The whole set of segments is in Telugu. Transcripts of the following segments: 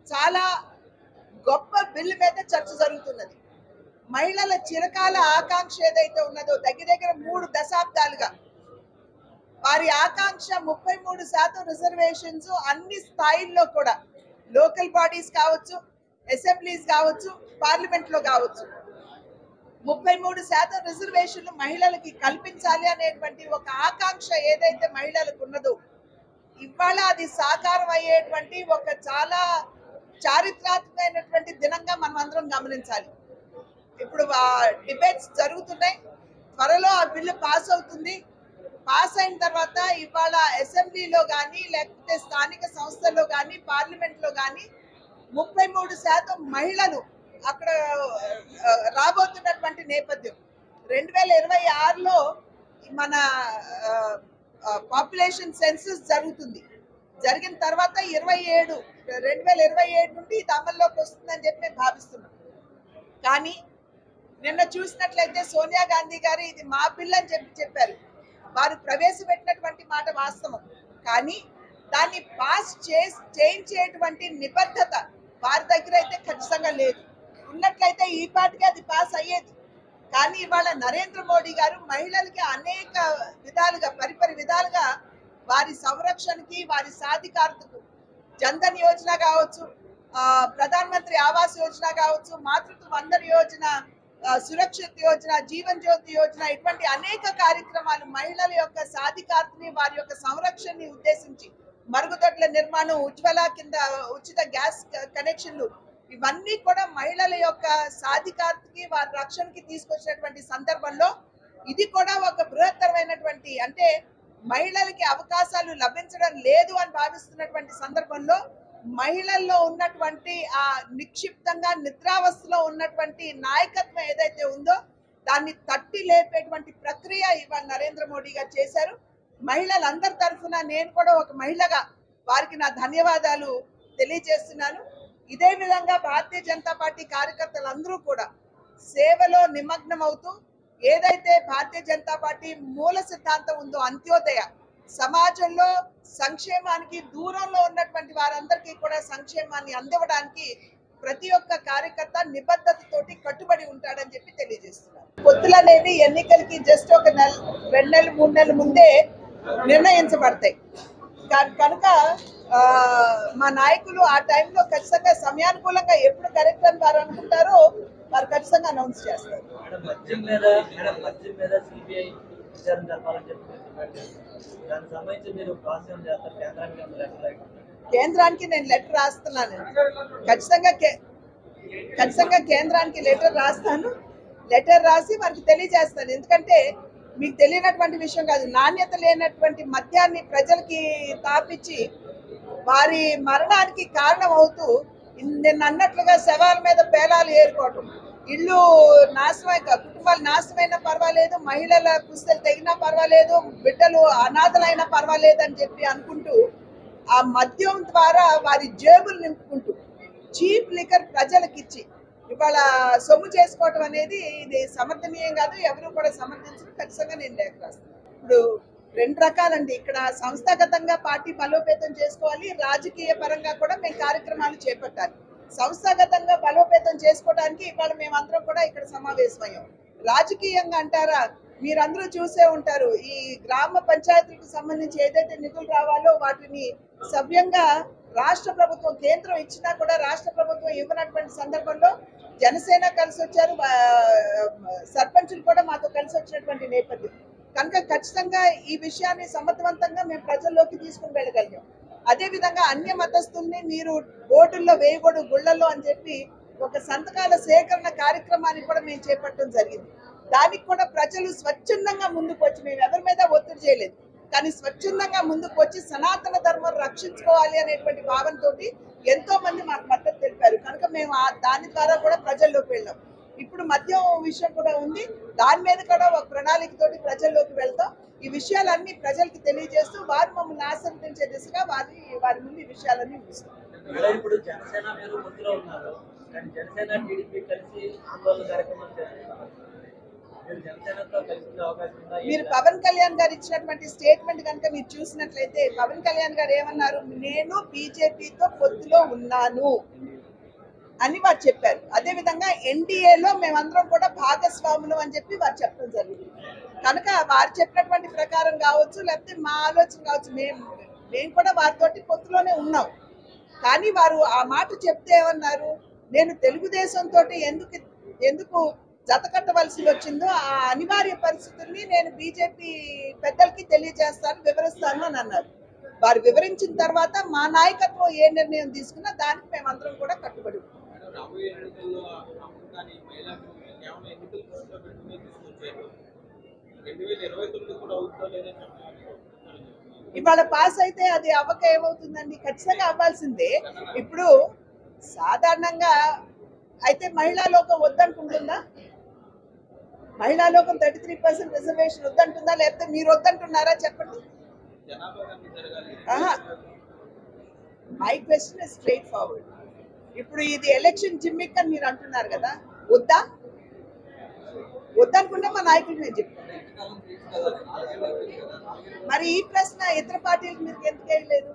చాలా గొప్ప బిల్లు మీద చర్చ జరుగుతున్నది మహిళల చిరకాల ఆకాంక్ష ఏదైతే ఉన్నదో దగ్గర దగ్గర మూడు దశాబ్దాలుగా వారి ఆకాంక్ష ముప్పై మూడు శాతం రిజర్వేషన్స్ అన్ని స్థాయిల్లో కూడా లోకల్ బాడీస్ కావచ్చు అసెంబ్లీస్ కావచ్చు పార్లమెంట్ లో కావచ్చు ముప్పై మూడు శాతం రిజర్వేషన్లు మహిళలకి కల్పించాలి అనేటువంటి ఒక ఆకాంక్ష ఏదైతే మహిళలకు ఉన్నదో ఇవాళ అది సాకారం అయ్యేటువంటి ఒక చాలా చారిత్రాత్మకమైనటువంటి దినంగా మనం అందరం గమనించాలి ఇప్పుడు డిబేట్స్ జరుగుతున్నాయి త్వరలో ఆ బిల్లు పాస్ అవుతుంది పాస్ అయిన తర్వాత ఇవాళ అసెంబ్లీలో కానీ లేకపోతే స్థానిక సంస్థల్లో కానీ పార్లమెంట్లో కానీ ముప్పై మూడు శాతం మహిళలు అక్కడ ఆ, రాబోతున్నటువంటి నేపథ్యం రెండు వేల ఇరవై ఆరులో మన పాపులేషన్ సెన్సస్ జరుగుతుంది జరిగిన తర్వాత ఇరవై ఏడు రెండు వేల ఇరవై ఏడు నుండి ఇది అమల్లోకి వస్తుందని చెప్పి మేము భావిస్తున్నాం కానీ నిన్న చూసినట్లయితే సోనియా గాంధీ గారు ఇది మా బిల్ అని చెప్పి చెప్పారు వారు ప్రవేశపెట్టినటువంటి మాట వాస్తవం కానీ దాన్ని పాస్ చేసి చేయించేటువంటి నిబద్ధత వారి దగ్గర అయితే ఖచ్చితంగా లేదు ఉన్నట్లయితే ఈ పాటికి అది పాస్ అయ్యేది కానీ ఇవాళ నరేంద్ర మోడీ గారు మహిళలకి అనేక విధాలుగా పరిపరి విధాలుగా వారి సంరక్షణకి వారి సాధికారతకు జన్ధన్ యోజన కావచ్చు ఆ, ప్రధాన మంత్రి ఆవాస్ యోజన కావచ్చు మాతృత్వ వందన యోజన ఆ, సురక్షిత్ యోజన జీవన్ జ్యోతి యోజన ఇటువంటి అనేక కార్యక్రమాలు మహిళల యొక్క సాధికారతని వారి యొక్క సంరక్షణని ఉద్దేశించి మరుగుదొడ్ల నిర్మాణం ఉజ్వల కింద ఉచిత గ్యాస్ క- కనెక్షన్లు ఇవన్నీ కూడా మహిళల యొక్క సాధికారతకి వారి రక్షణకి తీసుకొచ్చినటువంటి సందర్భంలో ఇది కూడా ఒక బృహత్తరమైనటువంటి అంటే మహిళలకి అవకాశాలు లభించడం లేదు అని భావిస్తున్నటువంటి సందర్భంలో మహిళల్లో ఉన్నటువంటి ఆ నిక్షిప్తంగా నిద్రావస్థలో ఉన్నటువంటి నాయకత్వం ఏదైతే ఉందో దాన్ని తట్టి లేపేటువంటి ప్రక్రియ ఇవాళ నరేంద్ర మోడీ గారు చేశారు మహిళలందరి తరఫున నేను కూడా ఒక మహిళగా వారికి నా ధన్యవాదాలు తెలియజేస్తున్నాను ఇదే విధంగా భారతీయ జనతా పార్టీ కార్యకర్తలందరూ కూడా సేవలో నిమగ్నం అవుతూ ఏదైతే భారతీయ జనతా పార్టీ మూల సిద్ధాంతం ఉందో అంత్యోదయ సమాజంలో సంక్షేమానికి దూరంలో ఉన్నటువంటి వారందరికీ కూడా సంక్షేమాన్ని అందివ్వడానికి ప్రతి ఒక్క కార్యకర్త నిబద్ధతతోటి కట్టుబడి ఉంటాడని చెప్పి తెలియజేస్తున్నారు పొత్తులు అనేవి ఎన్నికలకి జస్ట్ ఒక నెల రెండు నెలలు మూడు నెలల ముందే నిర్ణయించబడతాయి కా- కనుక ఆ, మా నాయకులు ఆ టైంలో ఖచ్చితంగా సమయానుకూలంగా ఎప్పుడు కరెక్ట్ అని వారు అనుకుంటారో వారు ఖచ్చితంగా అనౌన్స్ చేస్తారు మేడం మద్యం మీద మేడం మద్యం మీద సిబిఐ విచారణ జరపాలని చెప్పి మీరు డిమాండ్ చేస్తున్నారు. దానికి సంబంధించి మీరు ప్రాసెస్ చేస్తారు కేంద్రానికి ఏమైనా లెటర్ రాయకుండా. కేంద్రానికి నేను లెటర్ రాస్తున్నాను ఖచ్చితంగా కే- ఖచ్చితంగా కేంద్రానికి లెటర్ రాస్తాను లెటర్ రాసి వారికి తెలియజేస్తాను ఎందుకంటే మీకు తెలియనటువంటి విషయం కాదు నాణ్యత లేనటువంటి మద్యాన్ని ప్రజలకి తాపిచ్చి వారి మరణానికి కారణం అవుతూ ఇన్- నిన్న అన్నట్లుగా శవాల మీద పేలాలు ఏరుకోవటం ఇల్లు నాశనమై కుటుంబాలు నాశనమైనా పర్వాలేదు మహిళల పుస్తలు తెగినా పర్వాలేదు బిడ్డలు అనాథలైనా పర్వాలేదు అని చెప్పి అనుకుంటూ ఆ మద్యం ద్వారా వారి జేబులు నింపుకుంటూ చీప్ లిక్కర్ ప్రజలకు ఇచ్చి ఇవాళ సొమ్ము చేసుకోవటం అనేది ఇది సమర్థనీయం కాదు ఎవరు కూడా సమర్థించడం ఖచ్చితంగా నేను లేఖ రాస్తాను ఇప్పుడు రెండు రకాలండి ఇక్కడ సంస్థాగతంగా పార్టీ బలోపేతం చేసుకోవాలి రాజకీయ పరంగా కూడా మేము కార్యక్రమాలు చేపట్టాలి సంస్థాగతంగా బలోపేతం చేసుకోవడానికి ఇవాళ మేమందరం కూడా ఇక్కడ సమావేశమయ్యాం రాజకీయంగా అంటారా మీరందరూ చూసే ఉంటారు ఈ గ్రామ పంచాయతీలకు సంబంధించి ఏదైతే నిధులు రావాలో వాటిని సవ్యంగా రాష్ట్ర ప్రభుత్వం కేంద్రం ఇచ్చినా కూడా రాష్ట్ర ప్రభుత్వం ఇవ్వనటువంటి సందర్భంలో జనసేన కలిసి వచ్చారు ఆ, సర్పంచులు కూడా మాతో కలిసి వచ్చినటువంటి నేపథ్యం కనుక ఖచ్చితంగా ఈ విషయాన్ని సమర్థవంతంగా మేము ప్రజల్లోకి తీసుకుని వెళ్ళగలిగాం అదే విధంగా అన్య మతస్థుల్ని మీరు బోర్డుల్లో వేయకూడదు గుళ్ళల్లో అని చెప్పి ఒక సంతకాల సేకరణ కార్యక్రమాన్ని కూడా మేము చేపట్టడం జరిగింది దానికి కూడా ప్రజలు స్వచ్ఛందంగా ముందుకు వచ్చి మేము ఎవరి మీద ఒత్తిడి చేయలేదు కానీ స్వచ్ఛందంగా ముందుకు వచ్చి సనాతన ధర్మం రక్షించుకోవాలి అనేటువంటి భావనతో ఎంతో మంది మాకు మద్దతు తెలిపారు కనుక మేము ఆ దాని ద్వారా కూడా ప్రజల్లోకి వెళ్ళాం ఇప్పుడు మద్యం విషయం కూడా ఉంది దాని మీద కూడా ఒక ప్రణాళికతోటి ప్రజల్లోకి వెళ్తాం ఈ విషయాలన్నీ ప్రజలకు తెలియజేస్తూ వారు మమ్మల్ని ఆశీర్వదించే దిశగా వారి వారి ముందు ఈ విషయాలన్నీ ఉంచుతాం మేడం ఇప్పుడు జనసేన మీరు పొత్తులో ఉన్నారు కానీ జనసేన టీడీపీ కలిసి ఆందోళన కార్యక్రమాలు చేస్తున్నారు మీరు జనసేనతో కలిసి అవకాశం ఉందా మీరు పవన్ కళ్యాణ్ గారు ఇచ్చినటువంటి స్టేట్మెంట్ కనుక మీరు చూసినట్లయితే పవన్ కళ్యాణ్ గారు ఏమన్నారు నేను బీజేపీతో పొత్తులో ఉన్నాను అని వారు చెప్పారు అదే విధంగా ఎన్డీఏలో మేమందరం కూడా భాగస్వాములు అని చెప్పి వారు చెప్పడం జరిగింది కనుక వారు చెప్పినటువంటి ప్రకారం కావచ్చు లేకపోతే మా ఆలోచన కావచ్చు మేము మేము కూడా వారితోటి పొత్తులోనే ఉన్నాం కానీ వారు ఆ మాట చెప్తే ఏమన్నారు నేను తెలుగుదేశంతో ఎందుకు ఎందుకు జతకట్టవలసి వచ్చిందో ఆ అనివార్య పరిస్థితుల్ని నేను బీజేపీ పెద్దలకి తెలియజేస్తాను వివరిస్తాను అని అన్నారు వారు వివరించిన తర్వాత మా నాయకత్వం ఏ నిర్ణయం తీసుకున్నా దానికి మేమందరం కూడా కట్టుబడి ఉన్నాం. మేడం, రాబోయే ఎన్నికల్లో ఆ అమృతాన్ని మహిళలకు కేవలం ఎన్నికల దృష్టిలో పెట్టుకుని తీసుకొచ్చారు రెండు వేల ఇరవై తొమ్మిది కూడా అవుతుందో లేదో చెప్పాలి ఇవాళ పాస్ అయితే అది అవ్వక ఏమవుతుందండి ఖచ్చితంగా అవ్వాల్సిందే ఇప్పుడు సాధారణంగా అయితే మహిళా లోకం వద్దనుకుంటుందా మహిళా లోకం థర్టీ త్రీ పర్సెంట్ రిజర్వేషన్ వద్దంటుందా లేకపోతే మీరు వద్దంటున్నారా చెప్పండి జనాభా కన్నా జరగాలి ఆహా. My question is straightforward ఇప్పుడు ఇది ఎలక్షన్ జిమ్మిక్ అని మీరు అంటున్నారు కదా వద్దా వద్దనుకుంటే మా నాయకులు నేను చెప్తాను మరి ఈ ప్రశ్న ఇతర పార్టీలకు మీరు ఎందుకు వేయలేదు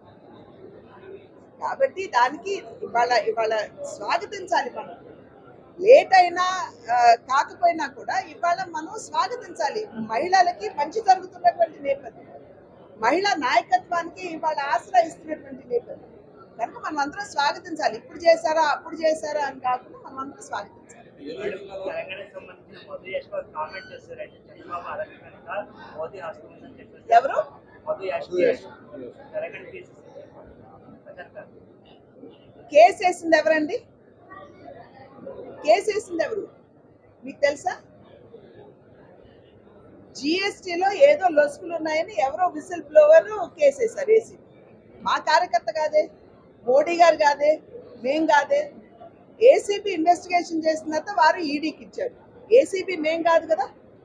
కాబట్టి దానికి ఇవాళ ఇవాళ స్వాగతించాలి మనం లేట్ అయినా ఆ, కాకపోయినా కూడా ఇవాళ మనం స్వాగతించాలి మహిళలకి మంచి జరుగుతున్నటువంటి నేపథ్యం మహిళా నాయకత్వానికి ఇవాళ ఆసరా ఇస్తున్నటువంటి నేపథ్యం కనుక మనం అందరం స్వాగతించాలి ఇప్పుడు చేశారా అప్పుడు చేశారా అని కాకుండా మనం అందరం స్వాగతించాలి తెలంగాణకు సంబంధించిన మధు యశ్వ కామెంట్ చేశారంటే చంద్రబాబు అరెస్ట్ కనుక మోదీ హస్తం ఉందని చెప్పేసి ఎవరు మధు యశ్వ తెలంగాణ తీసేసి కేసు వేసింది ఎవరండి కేసు వేసింది ఎవరు మీకు తెలుసా జిఎస్టీలో ఏదో లొసుకులు ఉన్నాయని ఎవరో విసిల్ బ్లోవర్ కేసు వేశారు వేసి మా కార్యకర్త కాదే మోడీ గారు కాదే మేం కాదే ఏసీబీ ఇన్వెస్టిగేషన్ చేసిన తర్వాత వారు ఈడీకి ఇచ్చారు ఏసీబీ మేం కాదు కదా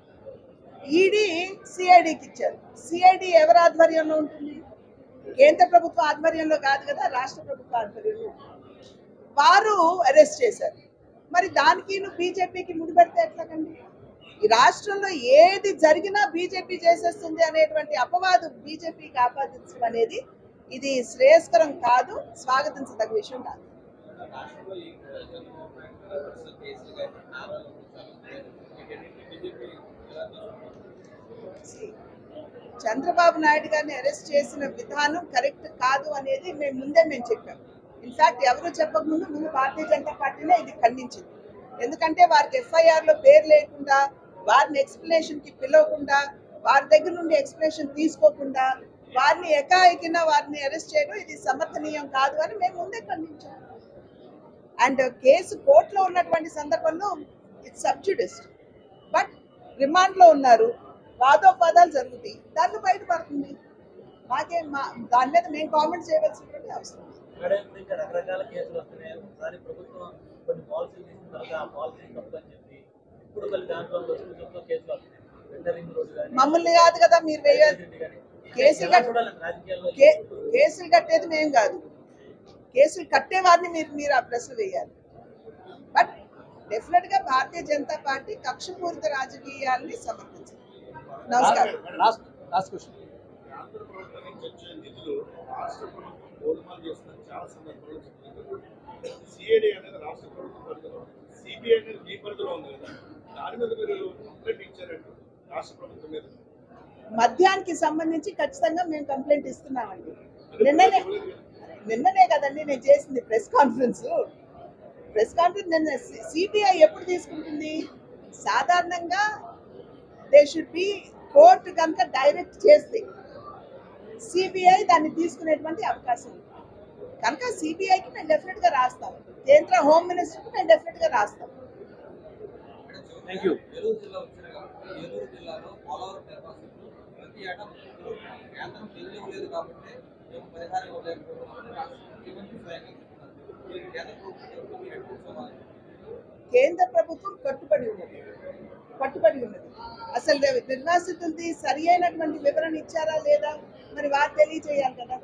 ఈడీ సిఐడికి ఇచ్చారు సిఐడి ఎవరి ఆధ్వర్యంలో ఉంటుంది కేంద్ర ప్రభుత్వ ఆధ్వర్యంలో కాదు కదా రాష్ట్ర ప్రభుత్వ ఆధ్వర్యంలో ఉంటుంది. వారు అరెస్ట్ చేశారు మరి దానికి నువ్వు బీజేపీకి ముడిపెడితే ఎట్లాగండి ఈ రాష్ట్రంలో ఏది జరిగినా బీజేపీ చేసేస్తుంది అనేటువంటి అపవాదు బీజేపీకి ఆపాదించడం అనేది ఇది శ్రేయస్కరం కాదు స్వాగతించదగ్గ విషయం కాదు రాష్ట్రంలో ఈ చంద్రబాబు నాయుడు గారు ప్రస్తుత కేసులు కానీ ఆరోపణలు వీటన్నిటిని బీజేపీ ఎలా తీసుకుంటుంది? చంద్రబాబు నాయుడు గారిని అరెస్ట్ చేసిన విధానం కరెక్ట్ కాదు అనేది మేము ముందే మేము చెప్పాం ఇన్ఫాక్ట్ ఎవరు చెప్పకముందు ముందు భారతీయ జనతా పార్టీనే ఇది ఖండించింది ఎందుకంటే వారికి ఎఫ్ఐఆర్ లో పేరు లేకుండా వారిని ఎక్స్ప్లెనేషన్ కి పిలవకుండా వారి దగ్గర నుండి ఎక్స్ప్లెనేషన్ తీసుకోకుండా వారిని ఎకాఎకిన వారిని అరెస్ట్ చేయడం ఇది సమర్థనీయం కాదు అని మేము ముందే ఖండించాం అండ్ కేసు కోర్టులో ఉన్నటువంటి సందర్భంలో ఇట్స్ సబ్జుడిస్ట్ బట్ రిమాండ్లో ఉన్నారు వాదోపాదాలు జరుగుతాయి దాంట్లో బయటపడుతుంది మాకేం మా దాని మీద మేము కామెంట్ చేయవలసినటువంటి అవసరం లేదు. మేడం ఇప్పుడు ఇంకా రకరకాల కేసులు వస్తున్నాయి ఒకసారి ప్రభుత్వం కొన్ని పాలసీలు తీసుకున్న తర్వాత ఆ పాలసీ తప్పు అని చెప్పి ఇప్పుడు మళ్ళీ దాంట్లో వస్తున్న చొప్పున కేసులు వస్తున్నాయి వెండరింగ్ రోడ్డు కానీ మమ్మల్ని కాదు కదా మీరు వేయాలి కేసులు ఎలా కట్- చూడాలి రాజకీయాల్లో కే- కేసులు కట్టేది మేము కాదు కేసులు కట్టే వారిని మీరు మీరు ఆ ప్రశ్న వేయాలి బట్ డెఫినెట్ గా భారతీయ జనతా పార్టీ కక్షపూరిత రాజకీయాల్ని సమర్థించింది నమస్కారం లాస్ట్ లాస్ట్ క్వశ్చన్ కేంద్ర ప్రభుత్వం నుంచి వచ్చే నిధులు రాష్ట్ర ప్రభుత్వం గోల్మాల్ చేస్తున్న చాలా సందర్భాలు సిఐడి అనేది రాష్ట్ర ప్రభుత్వం పరిధిలో సిబిఐ అనేది మీ పరిధిలో ఉంది కదా దాని మీద మీరు కంప్లైంట్ ఇచ్చారంట రాష్ట్ర ప్రభుత్వం మీద మద్యానికి సంబంధించి ఖచ్చితంగా మేము కంప్లైంట్ ఇస్తున్నామండి నిన్ననే నిన్ననే కదండి నేను చేసింది ప్రెస్ కాన్ఫరెన్స్ ప్రెస్ కాన్ఫరెన్స్ నిన్న సిబిఐ ఎప్పుడు తీసుకుంటుంది సాధారణంగా దే షుడ్ బి కోర్టు కనుక డైరెక్ట్ చేస్తే సిబిఐ దాన్ని తీసుకునేటువంటి అవకాశం ఉంది కనుక సిబిఐకి మేము డెఫినెట్గా రాస్తాం కేంద్ర హోమ్ మినిస్టర్కి మేము డెఫినెట్గా రాస్తాం థ్యాంక్ యూ ఏలూరు జిల్లా వచ్చారు కాబట్టి ఏలూరు జిల్లాలో పోలవరం నిర్వాసితులు ప్రతి ఏటా మృతులు కేంద్రం నిధులు ఇవ్వలేదు కాబట్టి మేము పరిహారం ఇవ్వలేకపోతున్నామని రాష్ట్ర ముఖ్యమంత్రి స్వయంగా చెప్తున్నారు మీరు కేంద్ర ప్రభుత్వం మీరు ఎప్పుడు చూడాలి కేంద్ర ప్రభుత్వం కట్టుబడి ఉన్నది కట్టుబడి ఉన్నది అసలు నిర్వాసితులది సరి అయినటువంటి వివరణ ఇచ్చారా లేదా మరి వారు తెలియజేయాలి కదా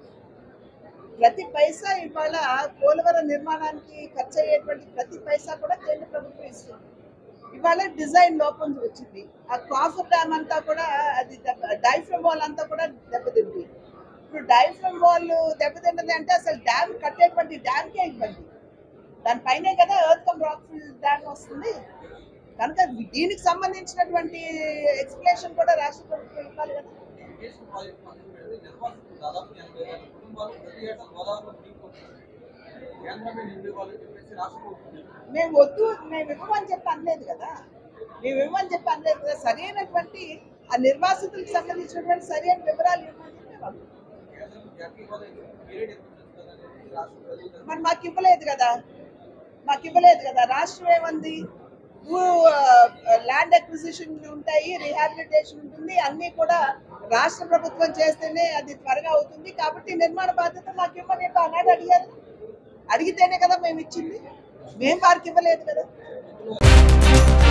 ప్రతి పైసా ఇవాళ పోలవరం నిర్మాణానికి ఖర్చు అయ్యేటువంటి ప్రతి పైసా కూడా కేంద్ర ప్రభుత్వం ఇస్తుంది ఇవాళ డిజైన్ లోపం వచ్చింది ఆ కాఫర్ డ్యామ్ అంతా కూడా అది డైఫ్రమ్ వాల్ అంతా కూడా దెబ్బతింది ఇప్పుడు డైఫ్రమ్ వాల్ దెబ్బతింటది అంటే అసలు డ్యామ్ కట్టేటువంటి డ్యామ్కే ఇబ్బంది దానిపైనే కదా earth cum rock fill dam వస్తుంది కనుక దీనికి సంబంధించినటువంటి ఎక్స్ప్లెనేషన్ కూడా రాష్ట్ర ప్రభుత్వం ఇవ్వాలి కదా ఇరిగేషన్ ప్రాజెక్ట్ మొదలు పెడితే నిర్వాసితులు దాదాపు ఎనభై వేల కుటుంబాలు ప్రతి ఏటా గోదావరిలో మునిగిపోతున్నారు కేంద్రమే నిండు ఇవ్వాలని చెప్పేసి రాష్ట్ర ప్రభుత్వం చెప్తుంది. మేము వద్దు మేము ఇవ్వమని చెప్పి అనలేదు కదా మేము ఇవ్వమని చెప్పి అనలేదు కదా సరైనటువంటి ఆ నిర్వాసితులకు సంబంధించినటువంటి సరైన వివరాలు ఇవ్వమని చెప్పి మేము అడుగుతున్నాం. కేంద్రం జాతీయ హోదా ఇచ్చిన పీరియడ్ ఎప్పుడు వస్తుందని రాష్ట్ర ప్రజలు మరి మాకు ఇవ్వలేదు కదా మాకు ఇవ్వలేదు కదా రాష్ట్రం ఏమంది ల్యాండ్ అక్విజిషన్ ఉంటాయి రిహాబిలిటేషన్ ఉంటుంది అన్నీ కూడా రాష్ట్ర ప్రభుత్వం చేస్తేనే అది త్వరగా అవుతుంది కాబట్టి నిర్మాణ బాధ్యత మాకు ఇవ్వని ఆనాడు అడిగారు అడిగితేనే కదా మేము ఇచ్చింది మేము వారికి ఇవ్వలేదు కదా